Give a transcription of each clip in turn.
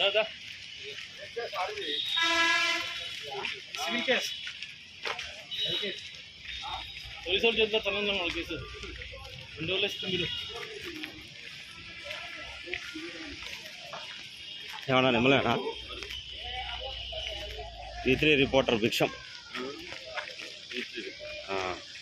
రాదా civil case police వాళ్ళు చేద్దాం తనంగా మన కేసు రెండు రోజులు ఇస్తాం మీరు ఏమన్నా నిమ్మలేనా ఈ త్రీ రిపోర్టర్ భిక్షం ఆ.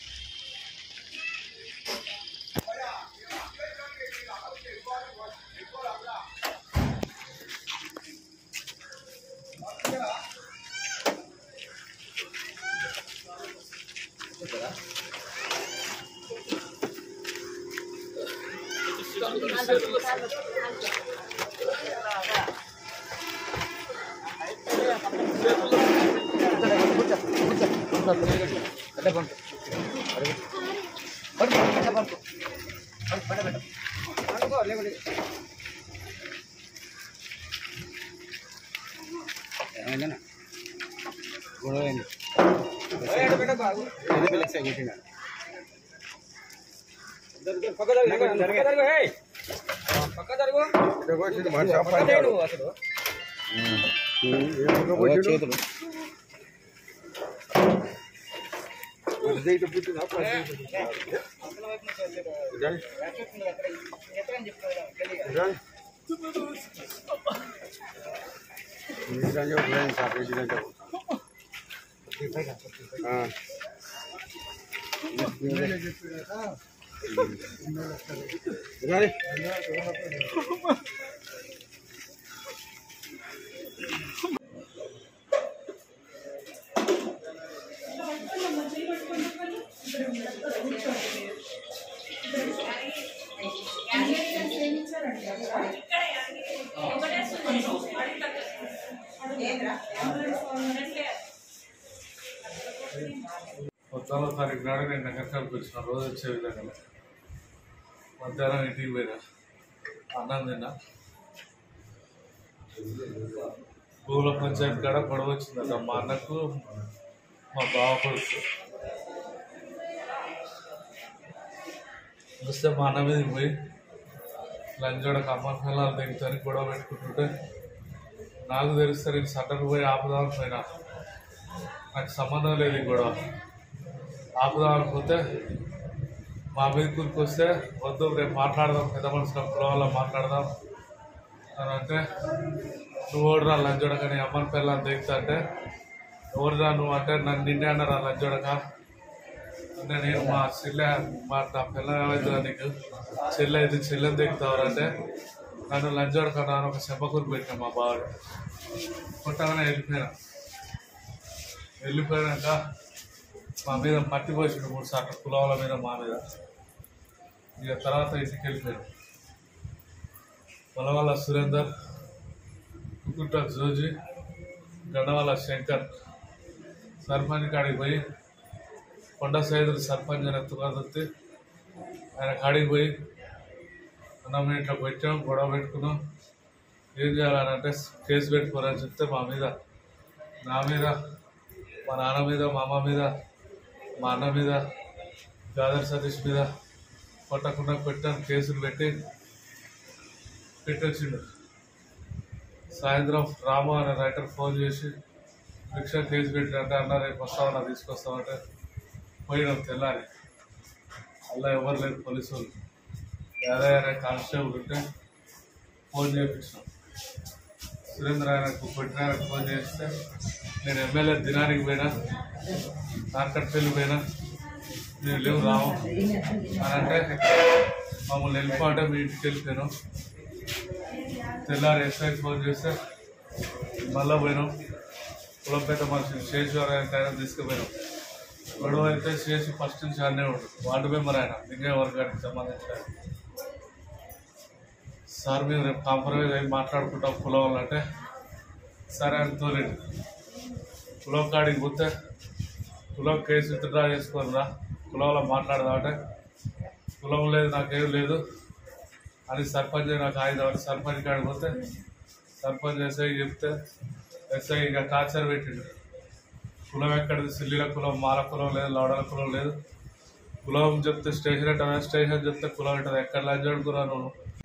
పద్నాలుగో తారీఖు నాడు నేను నగరకాలకు వచ్చిన రోజు వచ్చే విధంగా మధ్యాహ్నం ఇంటికి పోయినా అన్నం తిన్నా పూల పంచాయతీ కాడ గొడవ వచ్చిందట మా అన్నకు మా బావ కొడుకు వస్తే మా అన్న మీదకి పోయి లంచోడకు అమ్మ పిల్లలు దిగుతారని గొడవ పెట్టుకుంటుంటే నాకు తెలుస్తే నేను సట్టకు పోయి ఆపుదామని పోయినా నాకు సంబంధం లేదు ఈ గొడవ ఆపుదాం అనుకుంటే మా మీద కూరికి వస్తే వద్దు రేపు మాట్లాడదాం పెద్ద మనుషుల కులం మాట్లాడదాం అని అంటే నువ్వు ఓడరా లంచోడక నీ అమ్మని పిల్లలు దిగుతా అంటే ఎవరురా నువ్వు అంటే నన్ను నిన్నే అన్నారా లంచోడక అంటే నేను మా చెల్లె మా నా పిల్ల ఏమవుతుందా నీకు చెల్లె అయితే చెల్లెని దిగుతావు అంటే నన్ను లంచోడక నాన్న ఒక చెంపకూరు పెట్టిన మా బావాడు కొట్టగానే వెళ్ళిపోయినా వెళ్ళిపోయాక మా మీద మట్టి పోసిండు మూడు సార్లు కులాల మీద మా మీద ఇక తర్వాత ఇంటికి వెళ్ళిపోయాడు పొలవల్ల సురేందర్ కుకుంట జోజి గండవల్ల శంకర్ సర్పంచ్ కాడికి పోయి కొండ సైదులు సర్పంచ్ అని ఎత్తుకొస్తే ఆయన కాడికి పోయి అన్నం ఇంట్లో పెట్టాం గొడవ పెట్టుకున్నాం ఏం చేయాలని అంటే కేసు పెట్టుకోరని చెప్తే మా మీద నా మీద మా నాన్న మీద మా అమ్మ మీద మా అన్న మీద గాదర్ సతీష్ మీద కొట్టకుండా పెట్టాను కేసులు పెట్టి పెట్టొచ్చిండు సాయంత్రం రాము అనే రైటర్ ఫోన్ చేసి భిక్ష కేసు పెట్టినంటే అన్న రేపు వస్తామన్నా తీసుకొస్తామంటే పోయినాం తెల్లారి అలా ఎవరు లేరు పోలీసు వాళ్ళు యాదయ్య అనే కానిస్టేబుల్ ఉంటే ఫోన్ చేయించినాం సురేంద్ర ఆయనకు కొట్టిన ఆయనకు ఫోన్ చేస్తే నేను ఎమ్మెల్యే దినానికి పోయినా నార్కట్పల్లి పోయినా నేను లేవు రావు అని అంటే మమ్మల్ని వెళ్ళిపోతే మీ ఇంటికి వెళ్ళిపోయాను తెల్లారి ఎస్ఐ ఫోన్ చేస్తే మళ్ళా పోయినాం కులంపేట మనిషిని శేషవారు ఆయన తీసుకుపోయినాం గొడవ అయితే చేసి ఫస్ట్ నుంచి అన్నే ఉండు వార్డు మెంబర్ ఆయన లింగయ్య వర్గానికి సంబంధించిన ఆయన. సార్ మేము రేపు కాంప్రమైజ్ అయ్యి మాట్లాడుకుంటాం కులం అంటే సరే అని తోలేడు కులం కాడికి పోతే కులం కేసు విత్డ్రా చేసుకోరా కులంలో మాట్లాడదాం అంటే కులం లేదు నాకేం లేదు అని సర్పంచ్ నాకు ఆయుధం అని సర్పంచ్ కాడికి పోతే సర్పంచ్ ఎస్ఐ చెప్తే ఎస్ఐ ఇక టార్చర్ పెట్టిండు కులం ఎక్కడిది సిల్లిల కులం మాల కులం లేదు లౌడల కులం లేదు కులం చెప్తే స్టేషన్ అంటారా స్టేషన్ చెప్తే కులం అంటారా ఎక్కడ లంచ్ అడుగురా నువ్వు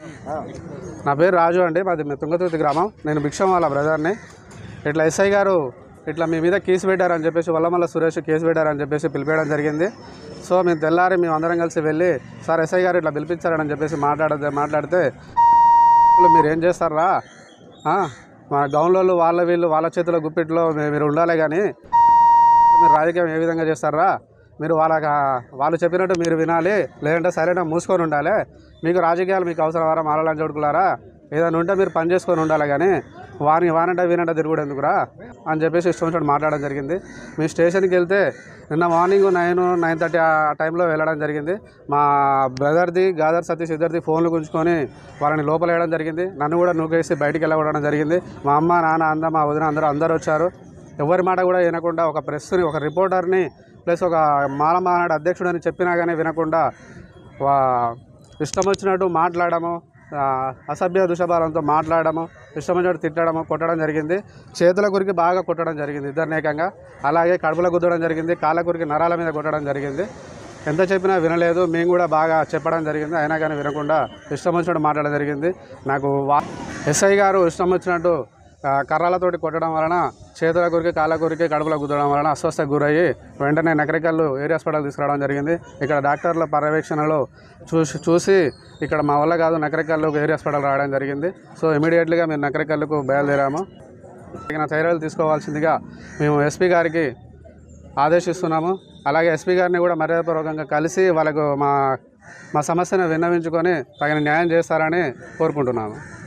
నా పేరు రాజు అండి మాది మీ తుంగతుర్తి గ్రామం నేను భిక్షం వాళ్ళ బ్రదర్ని ఇట్లా ఎస్ఐ గారు ఇట్లా మీ మీద కేసు పెట్టారని చెప్పేసి వల్లమల్ల సురేష్ కేసు పెట్టారని చెప్పేసి పిలిపేయడం జరిగింది సో మేము తెల్లారి మేము అందరం కలిసి వెళ్ళి సార్ ఎస్ఐ గారు ఇట్లా పిలిపించారని చెప్పేసి మాట్లాడితే మాట్లాడితే మీరు ఏం చేస్తారా ఆ, మా గౌన్లలో వాళ్ళ వీళ్ళు వాళ్ళ చేతిలో గుప్పిట్లో మీ- మీరు ఉండాలి కానీ మీరు రాజకీయం ఏ విధంగా చేస్తారా మీరు వాళ్ళ వాళ్ళు చెప్పినట్టు మీరు వినాలి లేదంటే సరైన మూసుకొని ఉండాలి మీకు రాజకీయాలు మీకు అవసరమారా మాలాలని చదువుకులారా ఏదైనా ఉంటే మీరు పని చేసుకొని ఉండాలి కానీ వారిని వానంటే వీనంటే తిరుగుడు ఎందుకురా అని చెప్పేసి ఇష్టం వచ్చినట్టు మాట్లాడడం జరిగింది మీ స్టేషన్కి వెళ్తే నిన్న మార్నింగ్ నైన్ నైన్ థర్టీ ఆ టైంలో వెళ్ళడం జరిగింది మా బ్రదర్ది గాదర్ సతీష్ ఇద్దరిది ఫోన్లు గుంజుకొని వాళ్ళని లోపల వేయడం జరిగింది నన్ను కూడా నూకేసి బయటికి వెళ్ళగొట్టడం జరిగింది మా అమ్మ నాన్న అంద మా వదిన అందరూ అందరూ వచ్చారు ఎవరి మాట కూడా వినకుండా ఒక ప్రెస్ని ఒక రిపోర్టర్ని ప్లస్ ఒక మాల మానాడు అధ్యక్షుడని చెప్పినా కానీ వినకుండా వా ఇష్టం వచ్చినట్టు మాట్లాడము ఆ, అసభ్య దుషభాలంతో మాట్లాడము ఇష్టం వచ్చినట్టు తిట్టడము కొట్టడం జరిగింది చేతుల గురికి బాగా కొట్టడం జరిగింది ఇద్దరిని ఏకంగా అలాగే కడుపులో గుద్దడం జరిగింది కాళ్ళ గురికి నరాల మీద కొట్టడం జరిగింది ఎంత చెప్పినా వినలేదు మేము కూడా బాగా చెప్పడం జరిగింది అయినా కానీ వినకుండా ఇష్టం వచ్చినట్టు మాట్లాడడం జరిగింది నాకు వా ఎస్ఐ గారు ఇష్టం వచ్చినట్టు ఆ, కర్రలతోటి కొట్టడం వలన చేతుల గురికి కాళ్ళ గురికి కడుపులో గుద్దడం వలన అస్వస్థకు గురయ్యి వెంటనే నకరికల్లు ఏరియా హాస్పిటల్ తీసుకురావడం జరిగింది ఇక్కడ డాక్టర్ల పర్యవేక్షణలో చూసి చూసి ఇక్కడ మా వల్ల కాదు నకరికల్లు ఏరియా హాస్పిటల్ రావడం జరిగింది సో ఇమీడియట్లీగా మేము నకరికల్లుకు బయలుదేరాము తగిన చర్యలు తీసుకోవాల్సిందిగా మేము ఎస్పీ గారికి ఆదేశిస్తున్నాము అలాగే ఎస్పీ గారిని కూడా మర్యాదపూర్వకంగా కలిసి వాళ్ళకు మా మా సమస్యను విన్నవించుకొని తగిన న్యాయం చేస్తారని కోరుకుంటున్నాము